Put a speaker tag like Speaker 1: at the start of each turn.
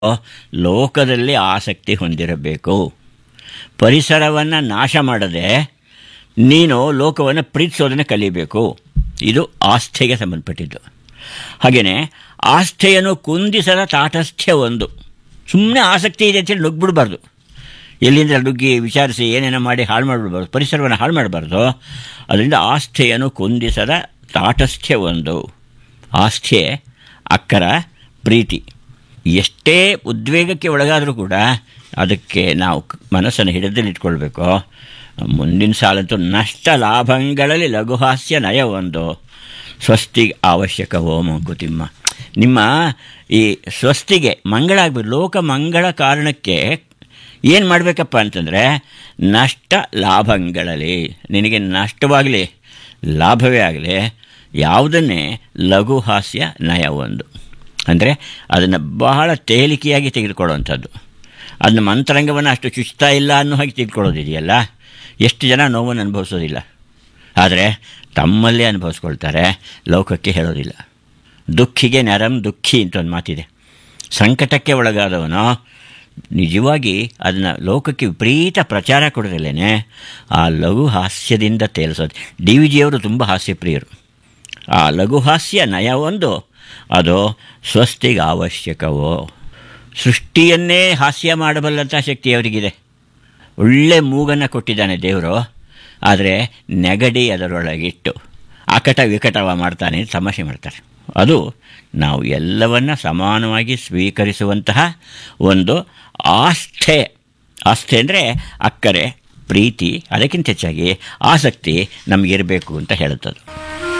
Speaker 1: ಲೋಕದಲ್ಲಿ ಆಸಕ್ತಿ ಹೊಂದಿರಬೇಕು ಪರಿಸರವನ್ನು ನಾಶ ಮಾಡದೆ ನೀನು ಲೋಕವನ್ನು ಪ್ರೀತಿಸೋದನ್ನು ಕಲಿಬೇಕು ಇದು ಆಸ್ಥೆಗೆ ಸಂಬಂಧಪಟ್ಟಿದ್ದು ಹಾಗೆಯೇ ಆಸ್ಥೆಯನ್ನು ಕುಂದಿಸದ ತಾಟಸ್ಥ್ಯ ಒಂದು ಸುಮ್ಮನೆ ಆಸಕ್ತಿ ಇದೆ ಅಂತೇಳಿ ನುಗ್ಬಿಡ್ಬಾರ್ದು ಎಲ್ಲಿಂದ ನುಗ್ಗಿ ವಿಚಾರಿಸಿ ಏನೇನೋ ಮಾಡಿ ಹಾಳು ಮಾಡಿಬಿಡ್ಬಾರ್ದು ಪರಿಸರವನ್ನು ಹಾಳು ಮಾಡಬಾರ್ದು ಅದರಿಂದ ಆಸ್ಥೆಯನ್ನು ಕುಂದಿಸದ ತಾಟಸ್ಥ್ಯ ಒಂದು ಆಸ್ಥೆ ಅಕ್ಕರ ಪ್ರೀತಿ ಎಷ್ಟೇ ಉದ್ವೇಗಕ್ಕೆ ಒಳಗಾದರೂ ಕೂಡ ಅದಕ್ಕೆ ನಾವು ಮನಸ್ಸನ್ನು ಹಿಡಿದಲ್ಲಿಟ್ಕೊಳ್ಬೇಕು ಮುಂದಿನ ಸಾಲಂತೂ ನಷ್ಟ ಲಾಭಗಳಲ್ಲಿ ಲಘುಹಾಸ್ಯ ನಯ ಒಂದು ಸ್ವಸ್ತಿಗೆ ಅವಶ್ಯಕವೋ ಮಂಕುತಿಮ್ಮ ನಿಮ್ಮ ಈ ಸ್ವಸ್ತಿಗೆ ಮಂಗಳ ಆಗ್ಬೇಕು ಲೋಕ ಮಂಗಳ ಕಾರಣಕ್ಕೆ ಏನು ಮಾಡಬೇಕಪ್ಪ ಅಂತಂದರೆ ನಷ್ಟ ಲಾಭಗಳಲ್ಲಿ ನಿನಗೆ ನಷ್ಟವಾಗಲಿ ಲಾಭವೇ ಆಗಲಿ ಯಾವುದನ್ನೇ ಲಘು ಹಾಸ್ಯ ನಯ ಒಂದು ಅಂದರೆ ಅದನ್ನು ಬಹಳ ತೇಲಿಕೆಯಾಗಿ ತೆಗೆದುಕೊಳ್ಳುವಂಥದ್ದು ಅದನ್ನ ಮಂತ್ರಾಂಗವನ್ನು ಅಷ್ಟು ಚುಚ್ತಾ ಇಲ್ಲ ಅನ್ನೋ ಹಾಗೆ ತೆಗೆದುಕೊಳ್ಳೋದಿದೆಯಲ್ಲ ಎಷ್ಟು ಜನ ನೋವನ್ನು ಅನುಭವಿಸೋದಿಲ್ಲ ಆದರೆ ತಮ್ಮಲ್ಲೇ ಅನುಭವಿಸ್ಕೊಳ್ತಾರೆ ಲೋಕಕ್ಕೆ ಹೇಳೋದಿಲ್ಲ ದುಃಖಿಗೆ ನರಂ ದುಃಖಿ ಅಂತ ಒಂದು ಮಾತಿದೆ ಸಂಕಟಕ್ಕೆ ಒಳಗಾದವನು ನಿಜವಾಗಿ ಅದನ್ನು ಲೋಕಕ್ಕೆ ವಿಪರೀತ ಪ್ರಚಾರ ಕೊಡದಲ್ಲೇ ಆ ಲಘು ಹಾಸ್ಯದಿಂದ ತೇಲಿಸೋದು ಡಿ ವಿ ಜಿಯವರು ತುಂಬ ಹಾಸ್ಯಪ್ರಿಯರು ಆ ಲಘು ಹಾಸ್ಯ ನಯ ಒಂದು ಅದು ಸ್ವಸ್ತಿಗೆ ಅವಶ್ಯಕವೋ ಸೃಷ್ಟಿಯನ್ನೇ ಹಾಸ್ಯ ಮಾಡಬಲ್ಲಂಥ ಶಕ್ತಿ ಅವರಿಗಿದೆ ಒಳ್ಳೆ ಮೂಗನ್ನು ಕೊಟ್ಟಿದ್ದಾನೆ ದೇವರು ಆದರೆ ನೆಗಡಿ ಅದರೊಳಗಿಟ್ಟು ಅಕಟ ವಿಕಟವ ಮಾಡ್ತಾನೆ ತಮಾಷೆ ಮಾಡ್ತಾರೆ ಅದು ನಾವು ಎಲ್ಲವನ್ನ ಸಮಾನವಾಗಿ ಸ್ವೀಕರಿಸುವಂತಹ ಒಂದು ಆಸ್ಥೆ ಆಸ್ಥೆ ಅಂದರೆ ಅಕ್ಕರೆ ಪ್ರೀತಿ ಅದಕ್ಕಿಂತ ಹೆಚ್ಚಾಗಿ ಆಸಕ್ತಿ ನಮಗಿರಬೇಕು ಅಂತ ಹೇಳುತ್ತದು